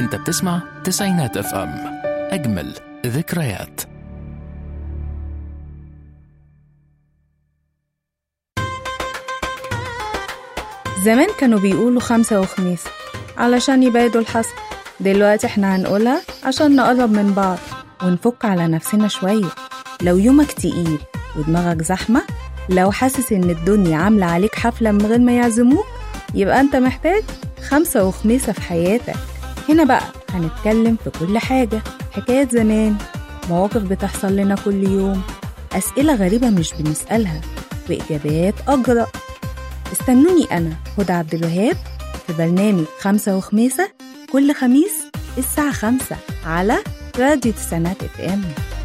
انت بتسمع تسعينات اف ام اجمل ذكريات زمان كانوا بيقولوا خمسة وخميس علشان يبعدوا الحسد دلوقتي احنا هنقولها عشان نقرب من بعض ونفك على نفسنا شوية لو يومك تقيل ودماغك زحمة لو حاسس ان الدنيا عاملة عليك حفلة من غير ما يعزموك يبقى انت محتاج خمسة وخميسة في حياتك هنا بقى هنتكلم في كل حاجة حكايات زمان مواقف بتحصل لنا كل يوم أسئلة غريبة مش بنسألها وإجابات أجرأ استنوني أنا هدى عبد الوهاب في برنامج خمسة وخميسة كل خميس الساعة خمسة على راديو تسعينات اف ام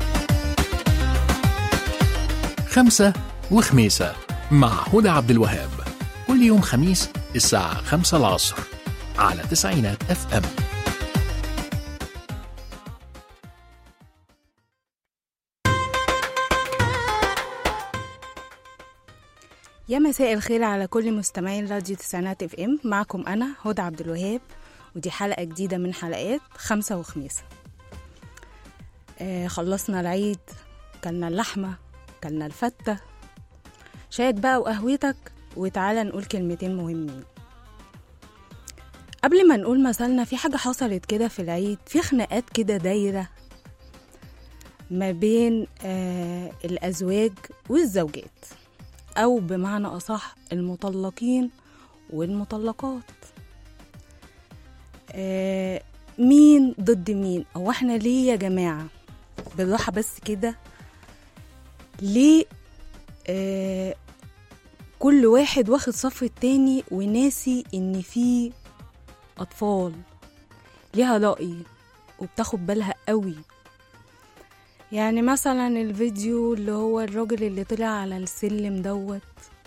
خمسة وخميسة مع هدى عبد الوهاب كل يوم خميس الساعة خمسة العصر على تسعينات اف ام يا مساء الخير على كل مستمعين راديو تسعينات اف ام معكم انا هدى عبد الوهاب ودي حلقة جديدة من حلقات خمسة وخميسة آه خلصنا العيد كلنا اللحمة كلنا الفتة شاهد بقى وقهوتك وتعالى نقول كلمتين مهمين قبل ما نقول مثلنا في حاجة حصلت كده في العيد في خناقات كده دايرة ما بين آه الأزواج والزوجات أو بمعنى أصح المطلقين والمطلقات آه مين ضد مين أو احنا ليه يا جماعة بالراحة بس كده ليه آه كل واحد واخد صف التاني وناسي ان في اطفال ليها رأي وبتاخد بالها قوي يعني مثلا الفيديو اللي هو الراجل اللي طلع على السلم دوت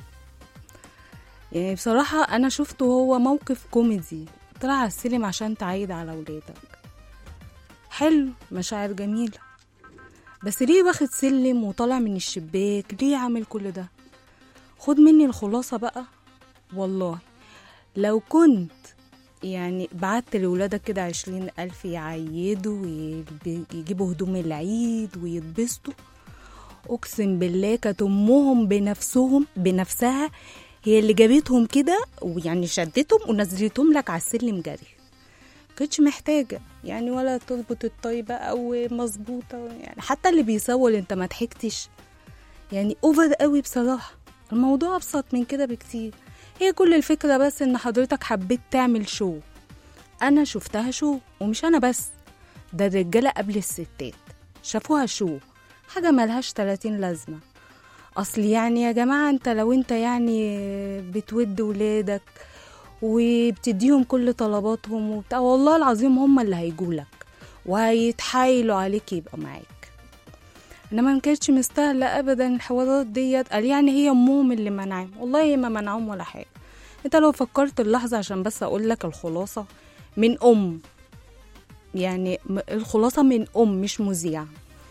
يعني بصراحة أنا شفته هو موقف كوميدي طلع على السلم عشان تعيد على ولادك حلو مشاعر جميلة بس ليه واخد سلم وطالع من الشباك ليه عامل كل ده خد مني الخلاصة بقى والله لو كنت يعني بعت لولادك كده عشرين ألف يعيدوا ويجيبوا هدوم العيد ويتبسطوا أقسم بالله كانت أمهم بنفسهم بنفسها هي اللي جابتهم كده ويعني شدتهم ونزلتهم لك على السلم جري كنتش محتاجة يعني ولا تربط الطيبة أو مظبوطة يعني حتى اللي بيصور انت ما ضحكتش يعني اوفر قوي بصراحة الموضوع أبسط من كده بكتير هي كل الفكرة بس إن حضرتك حبيت تعمل شو أنا شفتها شو ومش أنا بس ده الرجالة قبل الستات شافوها شو حاجة ملهاش تلاتين لازمة أصل يعني يا جماعة أنت لو أنت يعني بتود ولادك وبتديهم كل طلباتهم وبتاع والله العظيم هم اللي هيجولك وهيتحايلوا عليك يبقى معاك انما ما كانتش مستاهله ابدا الحوارات ديت قال يعني هي امهم اللي منعهم والله ما منعهم ولا حاجه انت لو فكرت اللحظه عشان بس اقول لك الخلاصه من ام يعني الخلاصه من ام مش مذيع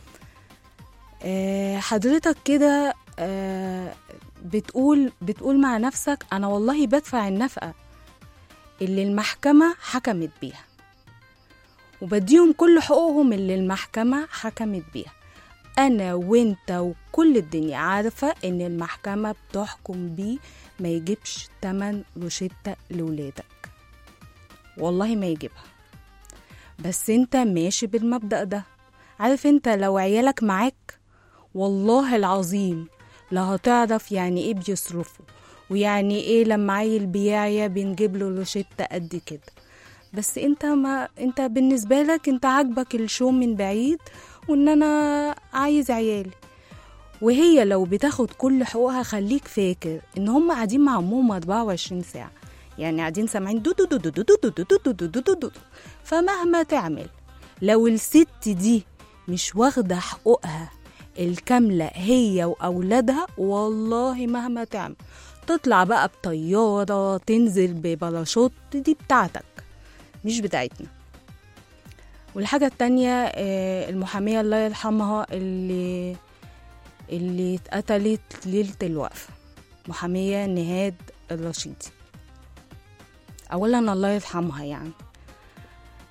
أه حضرتك كده أه بتقول بتقول مع نفسك انا والله بدفع النفقه اللي المحكمه حكمت بيها وبديهم كل حقوقهم اللي المحكمه حكمت بيها انا وانت وكل الدنيا عارفة ان المحكمة بتحكم بيه ما يجيبش تمن روشتة لولادك والله ما يجيبها بس انت ماشي بالمبدأ ده عارف انت لو عيالك معاك والله العظيم لا هتعرف يعني ايه بيصرفوا ويعني ايه لما عيل بيعيا بنجيب له روشتة قد كده بس انت ما انت بالنسبة لك انت عاجبك الشو من بعيد وان انا عايز عيالي وهي لو بتاخد كل حقوقها خليك فاكر ان هم قاعدين مع امهم 24 ساعه يعني قاعدين سامعين دو دو دو دو دو دو دو دو دو دو دو دو فمهما تعمل لو الست دي مش واخده حقوقها الكامله هي واولادها والله مهما تعمل تطلع بقى بطياره تنزل بباراشوت دي بتاعتك مش بتاعتنا والحاجة التانية المحامية الله يرحمها اللي اللي اتقتلت ليلة الوقفة محامية نهاد الرشيدي أولا الله يرحمها يعني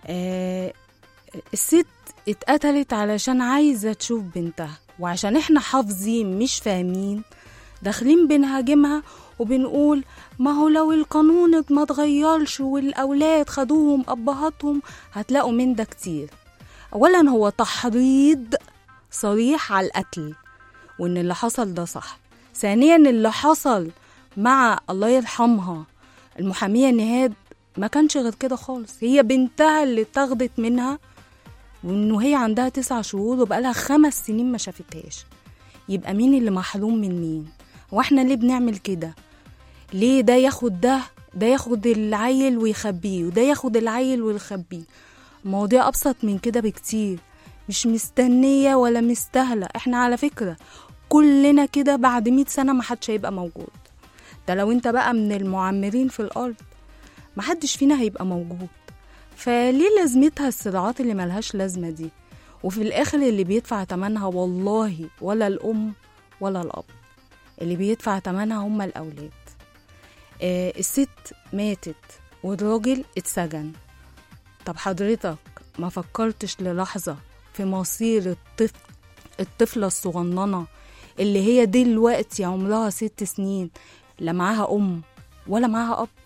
آه الست اتقتلت علشان عايزة تشوف بنتها وعشان احنا حافظين مش فاهمين داخلين بنهاجمها وبنقول ما هو لو القانون ما اتغيرش والأولاد خدوهم أبهاتهم هتلاقوا من ده كتير أولا هو تحريض صريح على القتل وإن اللي حصل ده صح ثانيا اللي حصل مع الله يرحمها المحامية نهاد ما كانش غير كده خالص هي بنتها اللي اتاخدت منها وانه هي عندها تسع شهور وبقالها خمس سنين ما شافتهاش يبقى مين اللي محروم من مين واحنا ليه بنعمل كده ليه ده ياخد ده ده ياخد العيل ويخبيه وده ياخد العيل ويخبيه المواضيع ابسط من كده بكتير مش مستنية ولا مستاهلة احنا على فكرة كلنا كده بعد مئة سنة محدش هيبقى موجود ده لو انت بقى من المعمرين في الارض محدش فينا هيبقى موجود فليه لازمتها الصراعات اللي ملهاش لازمة دي وفي الآخر اللي بيدفع تمنها والله ولا الأم ولا الأب اللي بيدفع تمنها هما الأولاد آه الست ماتت والراجل اتسجن طب حضرتك ما فكرتش للحظة في مصير الطفل الطفلة الصغننة اللي هي دلوقتي عمرها ست سنين لا معاها أم ولا معاها أب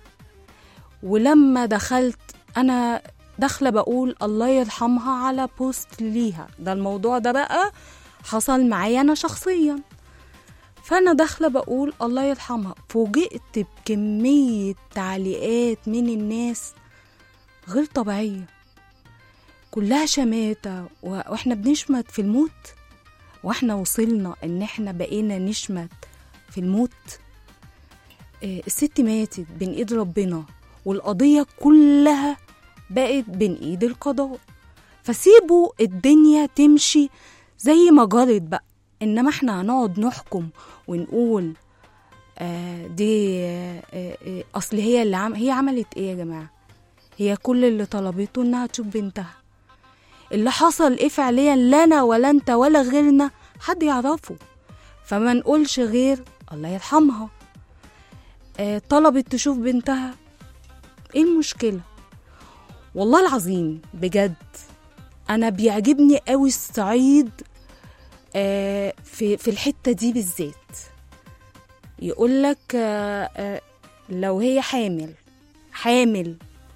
ولما دخلت انا داخله بقول الله يرحمها على بوست ليها ده الموضوع ده بقى حصل معايا انا شخصيا فانا داخله بقول الله يرحمها فوجئت بكميه تعليقات من الناس غير طبيعيه كلها شماتة و- واحنا بنشمت في الموت واحنا وصلنا ان احنا بقينا نشمت في الموت آه، الست ماتت بين ايد ربنا والقضية كلها بقت بين ايد القضاء فسيبوا الدنيا تمشي زي ما جرت بقى انما احنا هنقعد نحكم ونقول آه دي آه آه اصل هي اللي عم هي عملت ايه يا جماعه هي كل اللي طلبته انها تشوف بنتها اللي حصل ايه فعليا لا انا ولا انت ولا غيرنا حد يعرفه فما نقولش غير الله يرحمها آه طلبت تشوف بنتها ايه المشكله والله العظيم بجد انا بيعجبني قوي الصعيد آه في في الحته دي بالذات يقول لك آه آه لو هي حامل حامل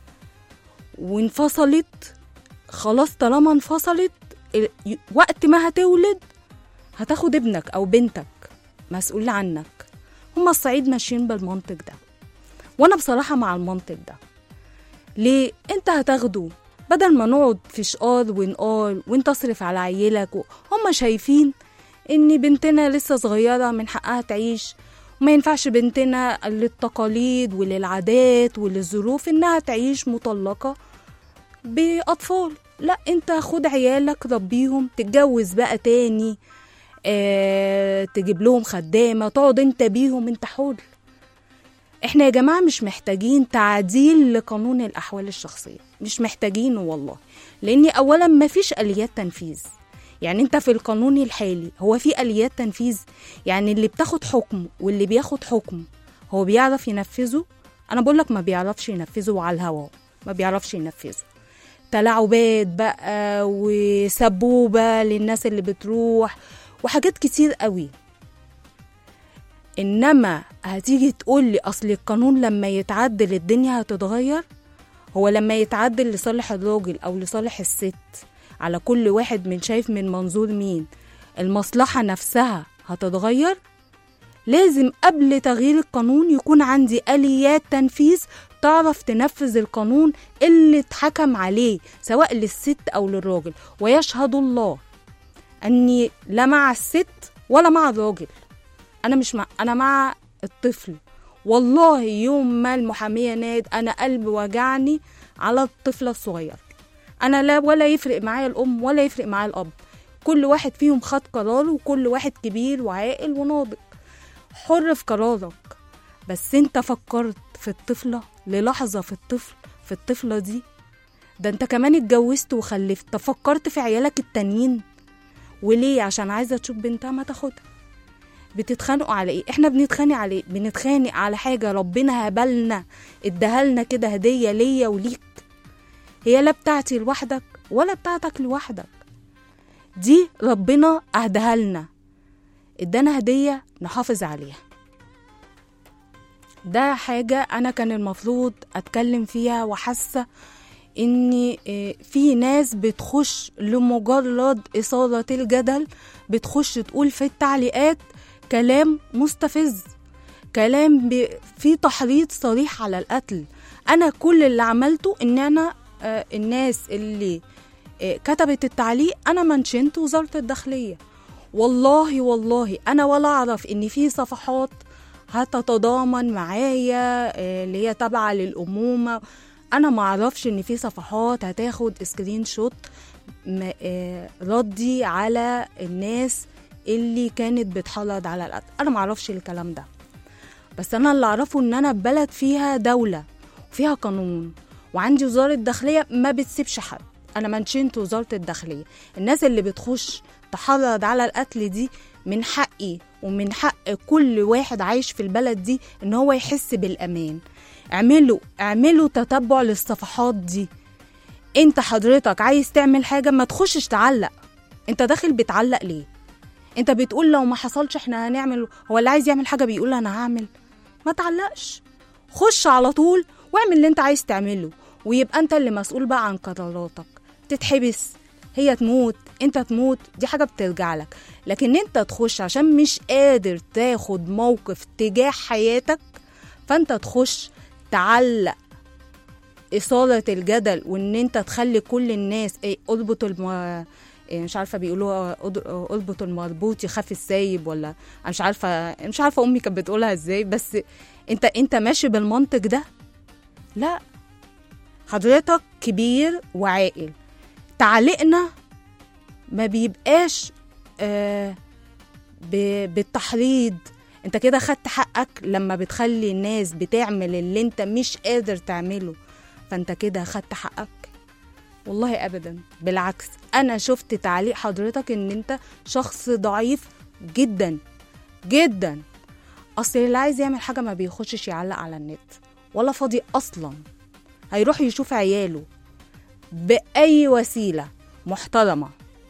وانفصلت خلاص طالما انفصلت ال- ي- وقت ما هتولد هتاخد ابنك او بنتك مسؤول عنك هما الصعيد ماشيين بالمنطق ده وانا بصراحه مع المنطق ده ليه انت هتاخده بدل ما نقعد في شقار ونقال وانت تصرف على عيلك و- هما شايفين ان بنتنا لسه صغيره من حقها تعيش وما ينفعش بنتنا للتقاليد وللعادات وللظروف انها تعيش مطلقه باطفال لا انت خد عيالك ربيهم تتجوز بقى تاني اه تجيب لهم خدامه تقعد انت بيهم انت حر احنا يا جماعه مش محتاجين تعديل لقانون الاحوال الشخصيه مش محتاجينه والله لان اولا مفيش اليات تنفيذ يعني انت في القانون الحالي هو في اليات تنفيذ يعني اللي بتاخد حكم واللي بياخد حكم هو بيعرف ينفذه انا بقول لك ما بيعرفش ينفذه على الهوا ما بيعرفش ينفذه تلاعبات بقى وسبوبه للناس اللي بتروح وحاجات كتير قوي انما هتيجي تقول لي اصل القانون لما يتعدل الدنيا هتتغير هو لما يتعدل لصالح الراجل او لصالح الست على كل واحد من شايف من منظور مين المصلحة نفسها هتتغير لازم قبل تغيير القانون يكون عندي آليات تنفيذ تعرف تنفذ القانون اللي اتحكم عليه سواء للست أو للراجل ويشهد الله أني لا مع الست ولا مع الراجل أنا مش مع أنا مع الطفل والله يوم ما المحامية ناد أنا قلبي وجعني على الطفلة الصغيرة أنا لا ولا يفرق معايا الأم ولا يفرق معايا الأب كل واحد فيهم خد قراره وكل واحد كبير وعاقل وناضج حر في قرارك بس انت فكرت في الطفلة للحظة في الطفل في الطفلة دي ده انت كمان اتجوزت وخلفت طب فكرت في عيالك التانيين وليه عشان عايزة تشوف بنتها ما تاخدها بتتخانقوا على ايه احنا بنتخانق على ايه بنتخانق على حاجة ربنا هبلنا اداهالنا كده هدية ليا وليك هي لا بتاعتي لوحدك ولا بتاعتك لوحدك دي ربنا أهدها لنا ادانا هدية نحافظ عليها ده حاجة أنا كان المفروض أتكلم فيها وحاسة إن آه، في ناس بتخش لمجرد إثارة الجدل بتخش تقول في التعليقات كلام مستفز كلام ب- فيه تحريض صريح على القتل أنا كل اللي عملته إن أنا آه، الناس اللي آه، كتبت التعليق أنا منشنت وزارة الداخلية والله والله أنا ولا أعرف إن في صفحات هتتضامن معايا آه، اللي هي تابعة للأمومة أنا ما أعرفش إن في صفحات هتاخد سكرين شوت م- آه، ردي على الناس اللي كانت بتحرض على القتل أنا ما أعرفش الكلام ده بس أنا اللي أعرفه إن أنا بلد فيها دولة وفيها قانون وعندي وزارة داخلية ما بتسيبش حد أنا منشنت وزارة الداخلية الناس اللي بتخش تحرض على القتل دي من حقي ومن حق كل واحد عايش في البلد دي ان هو يحس بالامان اعملوا اعملوا تتبع للصفحات دي انت حضرتك عايز تعمل حاجه ما تخشش تعلق انت داخل بتعلق ليه انت بتقول لو ما حصلش احنا هنعمل هو اللي عايز يعمل حاجه بيقول انا هعمل ما تعلقش خش على طول واعمل اللي انت عايز تعمله ويبقى انت اللي مسؤول بقى عن قراراتك تتحبس هي تموت انت تموت دي حاجه بترجع لك لكن انت تخش عشان مش قادر تاخد موقف تجاه حياتك فانت تخش تعلق إثارة الجدل وإن أنت تخلي كل الناس إيه أربط الم... إيه مش عارفة بيقولوا أد- أربط المربوط يخاف السايب ولا أنا مش عارفة مش عارفة أمي كانت بتقولها إزاي بس أنت أنت ماشي بالمنطق ده لا حضرتك كبير وعاقل تعليقنا ما بيبقاش آه ب- بالتحريض انت كده خدت حقك لما بتخلي الناس بتعمل اللي انت مش قادر تعمله فانت كده خدت حقك والله ابدا بالعكس انا شفت تعليق حضرتك ان انت شخص ضعيف جدا جدا اصل اللي عايز يعمل حاجه ما بيخشش يعلق على النت ولا فاضي اصلا هيروح يشوف عياله باي وسيله محترمه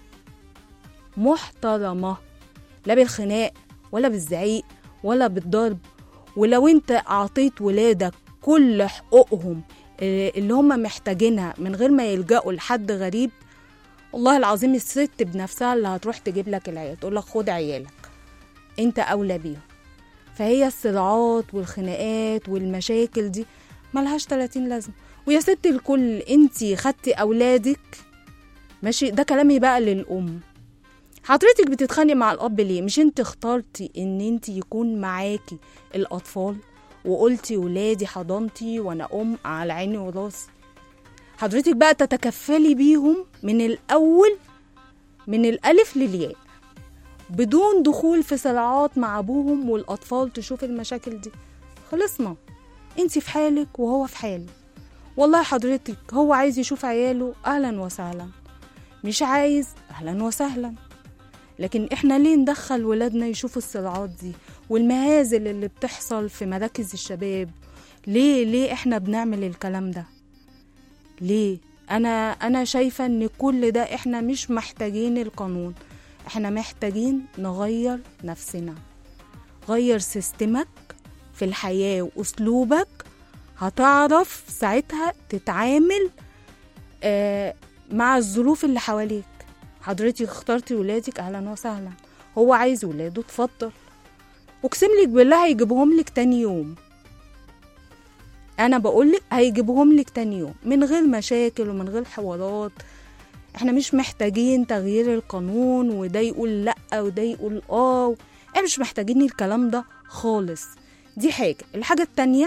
محترمه لا بالخناق ولا بالزعيق ولا بالضرب ولو انت اعطيت ولادك كل حقوقهم اللي هم محتاجينها من غير ما يلجأوا لحد غريب والله العظيم الست بنفسها اللي هتروح تجيب لك العيال تقول لك خد عيالك انت اولى بيهم فهي الصراعات والخناقات والمشاكل دي ملهاش 30 لازمه ويا ست الكل انت خدتي اولادك ماشي ده كلامي بقى للام حضرتك بتتخانقي مع الاب ليه مش انت اخترتي ان انت يكون معاكي الاطفال وقلتي ولادي حضانتي وانا ام على عيني وراسي حضرتك بقى تتكفلي بيهم من الاول من الالف للياء بدون دخول في صراعات مع ابوهم والاطفال تشوف المشاكل دي خلصنا انت في حالك وهو في حاله والله حضرتك هو عايز يشوف عياله اهلا وسهلا مش عايز اهلا وسهلا لكن احنا ليه ندخل ولادنا يشوفوا الصراعات دي والمهازل اللي بتحصل في مراكز الشباب ليه ليه احنا بنعمل الكلام ده ليه انا انا شايفه ان كل ده احنا مش محتاجين القانون احنا محتاجين نغير نفسنا غير سيستمك في الحياه واسلوبك هتعرف ساعتها تتعامل آه مع الظروف اللي حواليك حضرتك اخترتي ولادك اهلا وسهلا هو عايز ولاده اتفضل اقسم لك بالله هيجيبهم لك تاني يوم انا بقول لك هيجيبهم لك تاني يوم من غير مشاكل ومن غير حوارات احنا مش محتاجين تغيير القانون وده يقول لا وده يقول اه احنا مش محتاجين الكلام ده خالص دي حاجة الحاجة التانية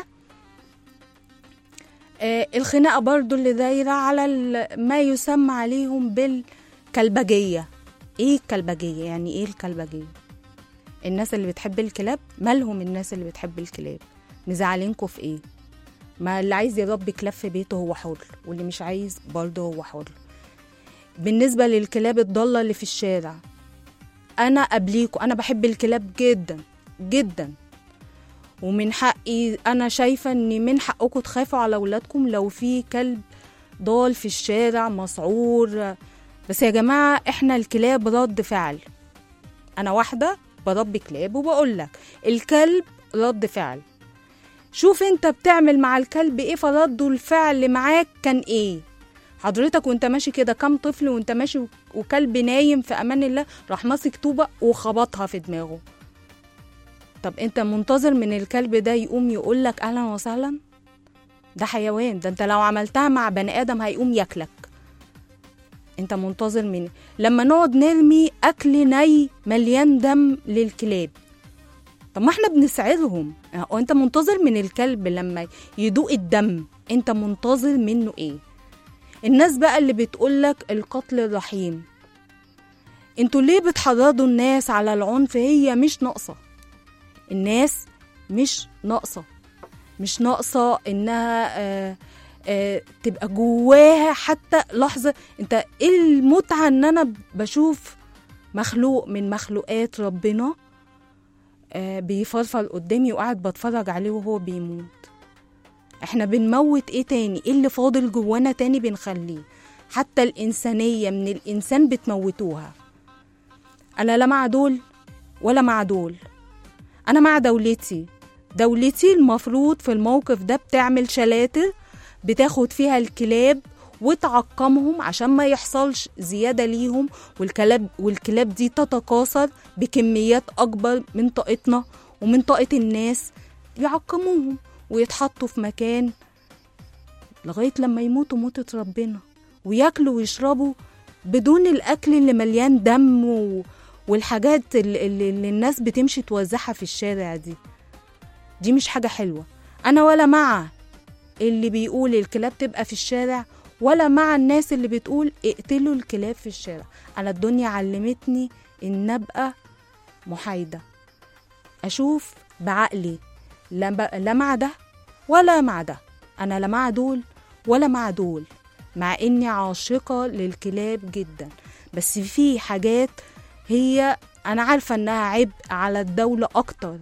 آه الخناقة برضو اللي دايرة على ال- ما يسمى عليهم بالكلبجية ايه الكلبجية يعني ايه الكلبجية الناس اللي بتحب الكلاب مالهم الناس اللي بتحب الكلاب مزعلينكوا في ايه ما اللي عايز يربي كلاب في بيته هو حر واللي مش عايز برضه هو حر بالنسبة للكلاب الضالة اللي في الشارع أنا قبليكوا أنا بحب الكلاب جدا جدا ومن حقي أنا شايفة إن من حقكم تخافوا على أولادكم لو في كلب ضال في الشارع مسعور بس يا جماعة احنا الكلاب رد فعل انا واحدة بربي كلاب وبقول لك الكلب رد فعل شوف انت بتعمل مع الكلب ايه فرده الفعل معاك كان ايه حضرتك وانت ماشي كده كام طفل وانت ماشي وكلب نايم في امان الله راح ماسك طوبة وخبطها في دماغه طب انت منتظر من الكلب ده يقوم يقولك اهلا وسهلا ده حيوان ده انت لو عملتها مع بني ادم هيقوم ياكلك انت منتظر مني لما نقعد نرمي اكل ني مليان دم للكلاب طب ما احنا بنسعدهم وانت منتظر من الكلب لما يدوق الدم انت منتظر منه ايه الناس بقى اللي بتقولك القتل الرحيم انتوا ليه بتحرضوا الناس على العنف هي مش ناقصه الناس مش ناقصه مش ناقصه انها آه آه تبقى جواها حتى لحظه انت ايه المتعه ان انا بشوف مخلوق من مخلوقات ربنا آه بيفرفر قدامي وقاعد بتفرج عليه وهو بيموت احنا بنموت ايه تاني ايه اللي فاضل جوانا تاني بنخليه حتى الإنسانية من الإنسان بتموتوها أنا لا مع دول ولا مع دول أنا مع دولتي دولتي المفروض في الموقف ده بتعمل شلاتر بتاخد فيها الكلاب وتعقمهم عشان ما يحصلش زيادة ليهم والكلاب, والكلاب دي تتكاثر بكميات أكبر من طاقتنا ومن طاقة الناس يعقموهم ويتحطوا في مكان لغاية لما يموتوا موتة ربنا وياكلوا ويشربوا بدون الأكل اللي مليان دم و... والحاجات اللي, اللي الناس بتمشي توزعها في الشارع دي دي مش حاجة حلوة أنا ولا مع اللي بيقول الكلاب تبقى في الشارع ولا مع الناس اللي بتقول اقتلوا الكلاب في الشارع أنا الدنيا علمتني إن أبقى محايدة أشوف بعقلي لا, ب... لا مع ده ولا مع ده أنا لا مع دول ولا مع دول مع إني عاشقة للكلاب جدا بس في حاجات هي أنا عارفة إنها عبء على الدولة أكتر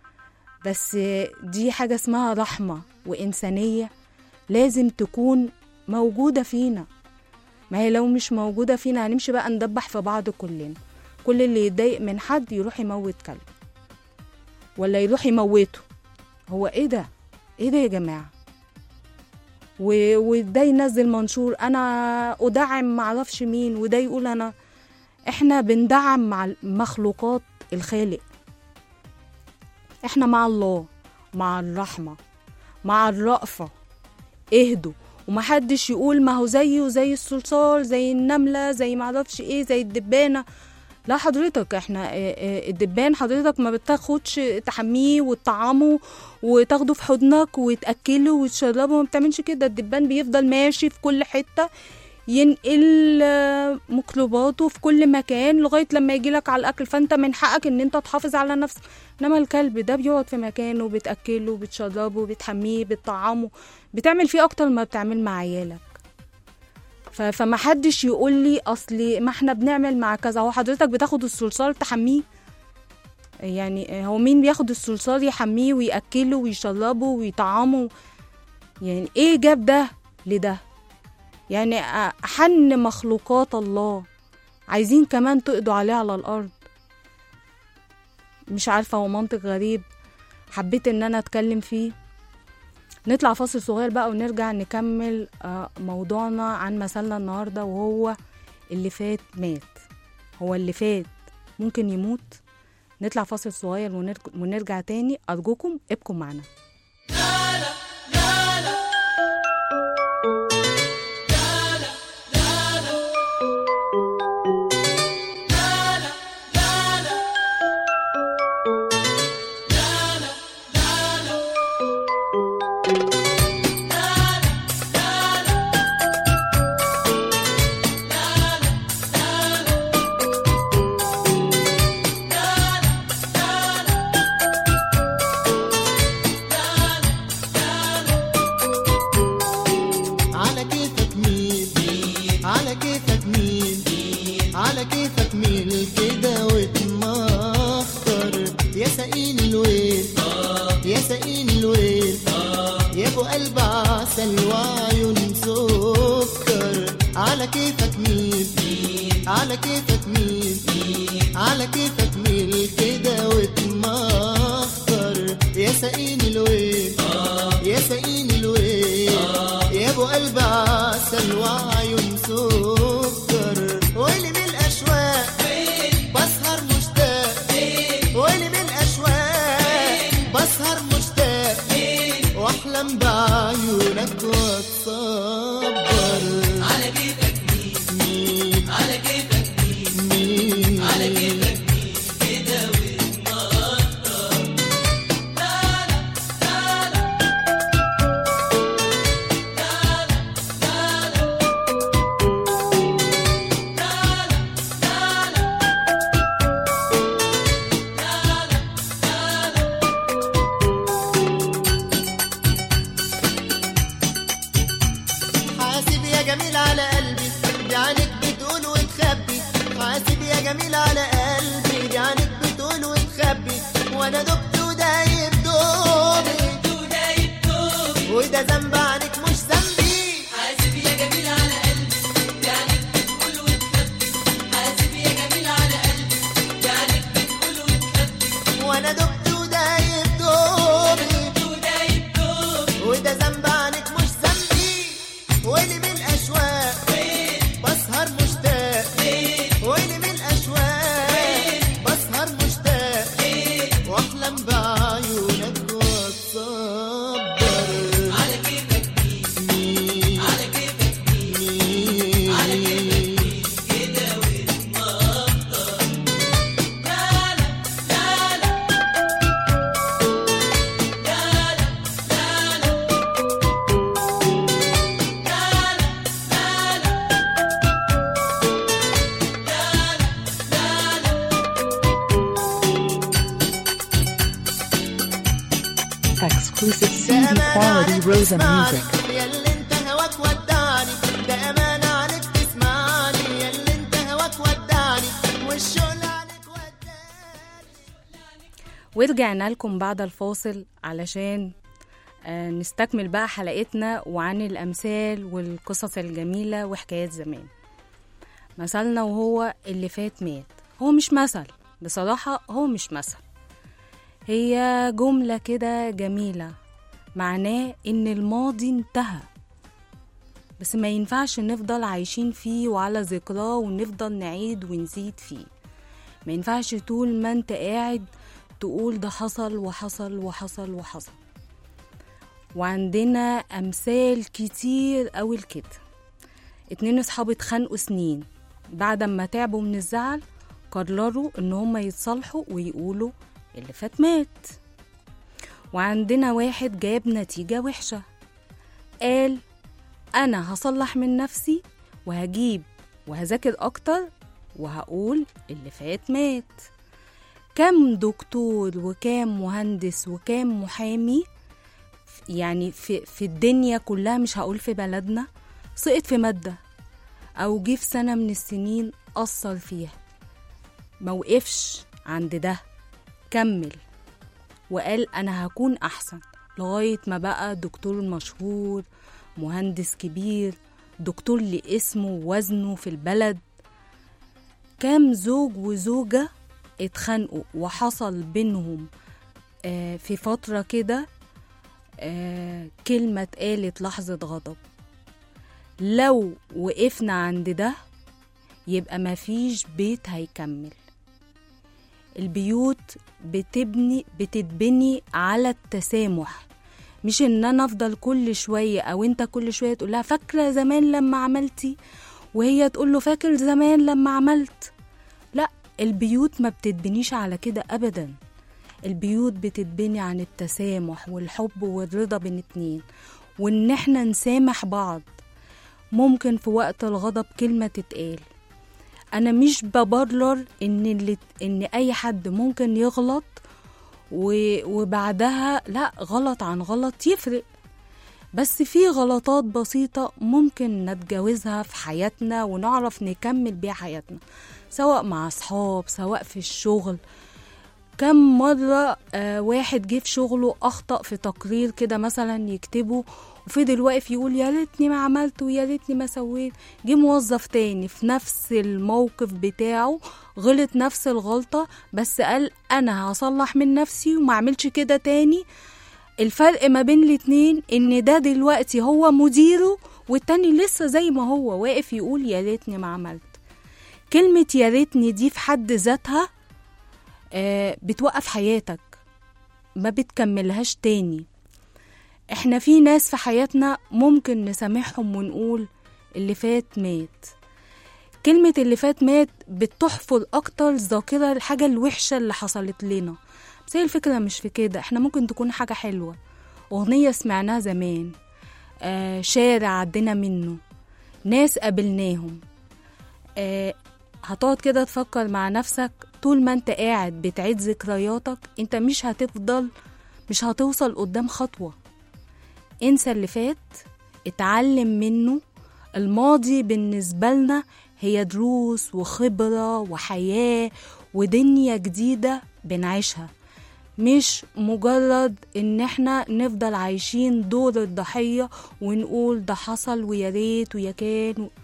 بس دي حاجة اسمها رحمة وإنسانية لازم تكون موجودة فينا ما هي لو مش موجودة فينا هنمشي بقى ندبح في بعض كلنا كل اللي يتضايق من حد يروح يموت كلب ولا يروح يموته هو ايه ده ايه ده يا جماعة و... وده ينزل منشور انا ادعم معرفش مين وده يقول انا احنا بندعم مع مخلوقات الخالق احنا مع الله مع الرحمة مع الرأفة اهدوا ومحدش يقول ما هو زيه زي الصلصال زي النملة زي معرفش ايه زي الدبانة لا حضرتك احنا الدبان حضرتك ما بتاخدش تحميه وتطعمه وتاخده في حضنك وتاكله وتشربه ما بتعملش كده الدبان بيفضل ماشي في كل حته ينقل ميكروباته في كل مكان لغايه لما يجيلك على الاكل فانت من حقك ان انت تحافظ على نفسك انما الكلب ده بيقعد في مكانه بتاكله بتشربه بتحميه بتطعمه بتعمل فيه اكتر ما بتعمل مع عيالك فما حدش يقول لي اصلي ما احنا بنعمل مع كذا هو حضرتك بتاخد الصلصال تحميه يعني هو مين بياخد الصلصال يحميه وياكله ويشربه ويطعمه يعني ايه جاب ده لده يعني حن مخلوقات الله عايزين كمان تقضوا عليه على الارض مش عارفه هو منطق غريب حبيت ان انا اتكلم فيه نطلع فاصل صغير بقى ونرجع نكمل موضوعنا عن مثلنا النهاردة وهو اللي فات مات هو اللي فات ممكن يموت نطلع فاصل صغير ونرجع تاني أرجوكم ابقوا معنا قلب عسل وعيون سكر على كيفك مين على كيفك مين على كيفك مين كده وتمخر يا سقيني الويل يا سقيني الويل يا ابو قلب عسل وعيون سكر ويلي من الاشواق بسهر مشتاق ويلي من الاشواق بسهر مشتاق واحلم بعيونك واتصبر على كيفك مين على كيفك مين على كيفك حاسب يا جميل على قلبي دي عينك بتقول وتخبي حاسب يا جميل على قلبي دي عينك بتقول وتخبي وانا دبت ودايب دوبي وده ذنب عنك مش ذنبي حاسب يا جميل على قلبي يعني بتقول وتخبي حاسب يا جميل على قلبي يعني بتقول وتخبي وانا دبت ودايب دوبي ودايب دوب وده ذنب عنك مش ذنبي ويلي من الاشواق بسهر مشتاق ويلي من الاشواق بسهر مشتاق واحلم بعيونك واتصبر على كيفك مين على كيفك مين على كيفك كده وتمطر لا لا لا لا لا لا لا لا Exclusive ده CD أمانة quality عليك Rosa تسمعني music. يا اللي انت هواك ودعني ده أمانة عليك تسمعني يا اللي انت هواك ودعني والشغل عليك وداني ورجعنا لكم بعد الفاصل علشان آه، نستكمل بقى حلقتنا وعن الأمثال والقصص الجميلة وحكايات زمان مثلنا وهو اللي فات مات هو مش مثل بصراحة هو مش مثل هي جملة كده جميلة معناه إن الماضي انتهى بس ما ينفعش نفضل عايشين فيه وعلى ذكراه ونفضل نعيد ونزيد فيه ما ينفعش طول ما انت قاعد تقول ده حصل وحصل وحصل وحصل وعندنا أمثال كتير قوي لكده اتنين اصحاب اتخانقوا سنين بعد ما تعبوا من الزعل قرروا ان هما يتصالحوا ويقولوا اللي فات مات وعندنا واحد جاب نتيجة وحشة قال أنا هصلح من نفسي وهجيب وهذاكر أكتر وهقول اللي فات مات كم دكتور وكام مهندس وكام محامي يعني في, في الدنيا كلها مش هقول في بلدنا سقط في مادة أو جه في سنة من السنين أثر فيها موقفش عند ده كمل وقال أنا هكون أحسن لغاية ما بقى دكتور مشهور مهندس كبير دكتور لاسمه ووزنه في البلد كام زوج وزوجة اتخانقوا وحصل بينهم آه، في فترة كده آه، كلمة اتقالت لحظة غضب لو وقفنا عند ده يبقى مفيش بيت هيكمل البيوت بتبني بتتبني على التسامح مش ان انا افضل كل شويه او انت كل شويه تقول لها فاكره زمان لما عملتي وهي تقول له فاكر زمان لما عملت لا البيوت ما بتتبنيش على كده ابدا البيوت بتتبني عن التسامح والحب والرضا بين اتنين وان احنا نسامح بعض ممكن في وقت الغضب كلمة تتقال انا مش ببرر ان اللي ان اي حد ممكن يغلط و... وبعدها لا غلط عن غلط يفرق بس في غلطات بسيطة ممكن نتجاوزها في حياتنا ونعرف نكمل بيها حياتنا سواء مع أصحاب سواء في الشغل كم مرة آه واحد جه في شغله أخطأ في تقرير كده مثلا يكتبه وفضل واقف يقول يا ريتني ما عملت ويا ريتني ما سويت جه موظف تاني في نفس الموقف بتاعه غلط نفس الغلطة بس قال أنا هصلح من نفسي وما أعملش كده تاني الفرق ما بين الاتنين ان ده دلوقتي هو مديره والتاني لسه زي ما هو واقف يقول يا ريتني ما عملت كلمة يا ريتني دي في حد ذاتها آه، بتوقف حياتك ما بتكملهاش تاني احنا في ناس في حياتنا ممكن نسامحهم ونقول اللي فات مات كلمة اللي فات مات بتحفر أكتر ذاكرة الحاجة الوحشة اللي حصلت لنا بس هي الفكرة مش في كده احنا ممكن تكون حاجة حلوة أغنية سمعناها زمان آه شارع عدينا منه ناس قابلناهم آه هتقعد كده تفكر مع نفسك طول ما انت قاعد بتعيد ذكرياتك انت مش هتفضل مش هتوصل قدام خطوة انسى اللي فات اتعلم منه الماضي بالنسبة لنا هي دروس وخبرة وحياة ودنيا جديدة بنعيشها مش مجرد ان احنا نفضل عايشين دور الضحية ونقول ده حصل ويا ريت ويا كان و...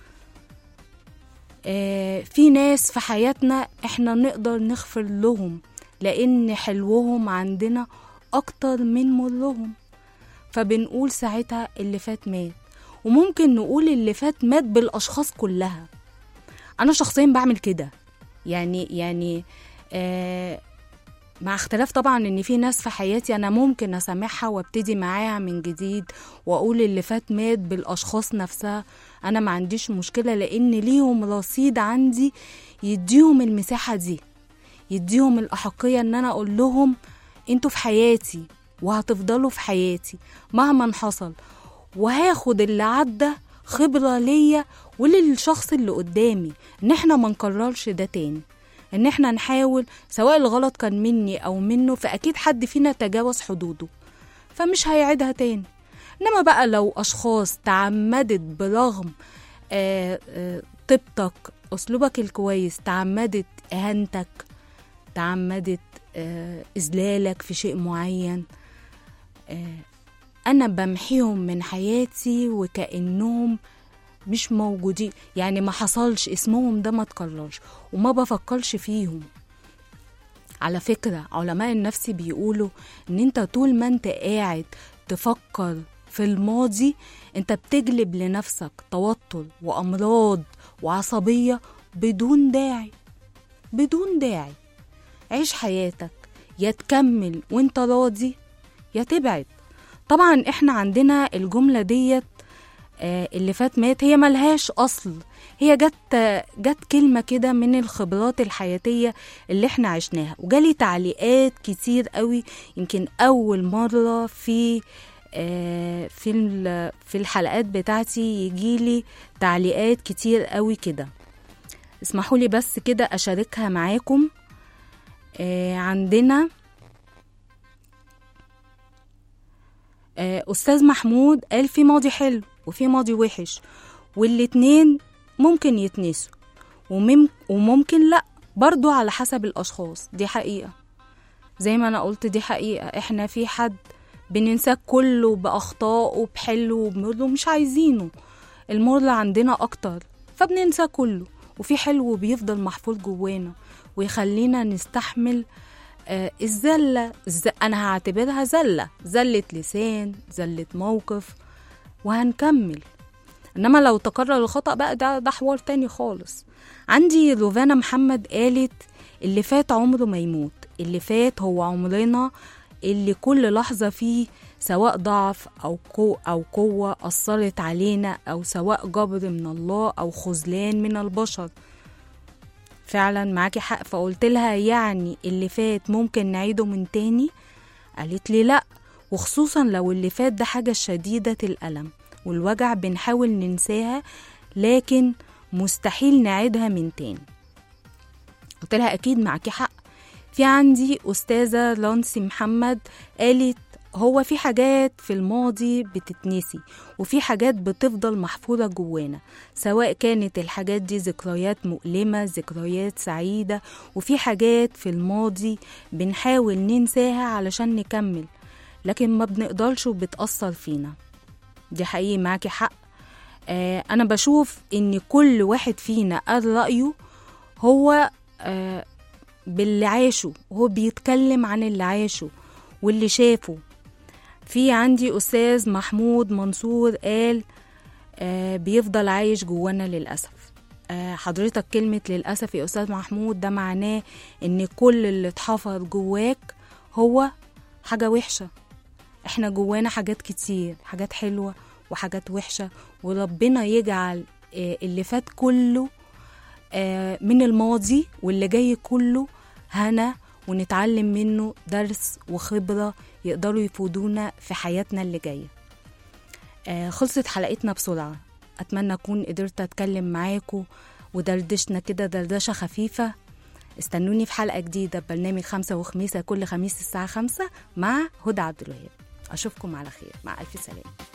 آه في ناس في حياتنا احنا نقدر نغفر لهم لان حلوهم عندنا اكتر من مرهم فبنقول ساعتها اللي فات مات وممكن نقول اللي فات مات بالاشخاص كلها انا شخصيا بعمل كده يعني يعني آه مع اختلاف طبعا ان في ناس في حياتي انا ممكن اسامحها وابتدي معاها من جديد واقول اللي فات مات بالاشخاص نفسها انا ما عنديش مشكله لان ليهم رصيد عندي يديهم المساحه دي يديهم الاحقيه ان انا اقول لهم انتوا في حياتي وهتفضلوا في حياتي مهما حصل وهاخد اللي عدى خبره ليا وللشخص اللي قدامي ان احنا ما نكررش ده تاني ان احنا نحاول سواء الغلط كان مني او منه فاكيد حد فينا تجاوز حدوده فمش هيعيدها تاني انما بقى لو اشخاص تعمدت برغم آه آه طيبتك اسلوبك الكويس تعمدت اهانتك تعمدت آه اذلالك في شيء معين آه انا بمحيهم من حياتي وكانهم مش موجودين يعني ما حصلش اسمهم ده ما تكررش وما بفكرش فيهم على فكرة علماء النفس بيقولوا ان انت طول ما انت قاعد تفكر في الماضي انت بتجلب لنفسك توتر وامراض وعصبية بدون داعي بدون داعي عيش حياتك يا تكمل وانت راضي يا تبعد طبعا احنا عندنا الجملة ديت آه، اللي فات مات هي ملهاش اصل هي جت جت كلمه كده من الخبرات الحياتيه اللي احنا عشناها وجالي تعليقات كتير قوي يمكن اول مره في آه، في ال- في الحلقات بتاعتي يجيلي تعليقات كتير قوي كده اسمحوا لي بس كده اشاركها معاكم آه، عندنا آه، أستاذ محمود قال في ماضي حلو وفي ماضي وحش والاتنين ممكن يتنسوا ومم وممكن لأ برضو على حسب الأشخاص دي حقيقة زي ما أنا قلت دي حقيقة إحنا في حد بننساه كله بأخطائه بحلو وبمره مش عايزينه المر عندنا أكتر فبننساه كله وفي حلو بيفضل محفور جوانا ويخلينا نستحمل آه، الزلة الز... أنا هعتبرها زلة زلة لسان زلة موقف وهنكمل إنما لو تكرر الخطأ بقى ده ده حوار تاني خالص عندي روفانا محمد قالت اللي فات عمره ما يموت اللي فات هو عمرنا اللي كل لحظة فيه سواء ضعف أو قوة أو قوة أثرت علينا أو سواء جبر من الله أو خذلان من البشر فعلا معاكي حق فقلت لها يعني اللي فات ممكن نعيده من تاني قالت لي لا وخصوصا لو اللي فات ده حاجة شديدة الألم والوجع بنحاول ننساها لكن مستحيل نعيدها من تاني قلت لها أكيد معاكي حق في عندي أستاذة لانسي محمد قالت هو في حاجات في الماضي بتتنسي وفي حاجات بتفضل محفورة جوانا سواء كانت الحاجات دي ذكريات مؤلمة ذكريات سعيدة وفي حاجات في الماضي بنحاول ننساها علشان نكمل لكن ما بنقدرش وبتأثر فينا دي حقيقي معاكي حق آه أنا بشوف إن كل واحد فينا قال رأيه هو آه باللي عاشه هو بيتكلم عن اللي عاشه واللي شافه في عندي أستاذ محمود منصور قال آه بيفضل عايش جوانا للأسف آه حضرتك كلمة للأسف يا أستاذ محمود ده معناه إن كل اللي اتحفر جواك هو حاجة وحشة احنا جوانا حاجات كتير حاجات حلوة وحاجات وحشة وربنا يجعل آه اللي فات كله آه من الماضي واللي جاي كله هنا ونتعلم منه درس وخبرة يقدروا يفيدونا في حياتنا اللي جاية آه خلصت حلقتنا بسرعة أتمنى أكون قدرت أتكلم معاكم ودردشنا كده دردشة خفيفة استنوني في حلقة جديدة ببرنامج خمسة وخميسة كل خميس الساعة خمسة مع هدى عبد الوهاب أشوفكم على خير مع ألف سلامة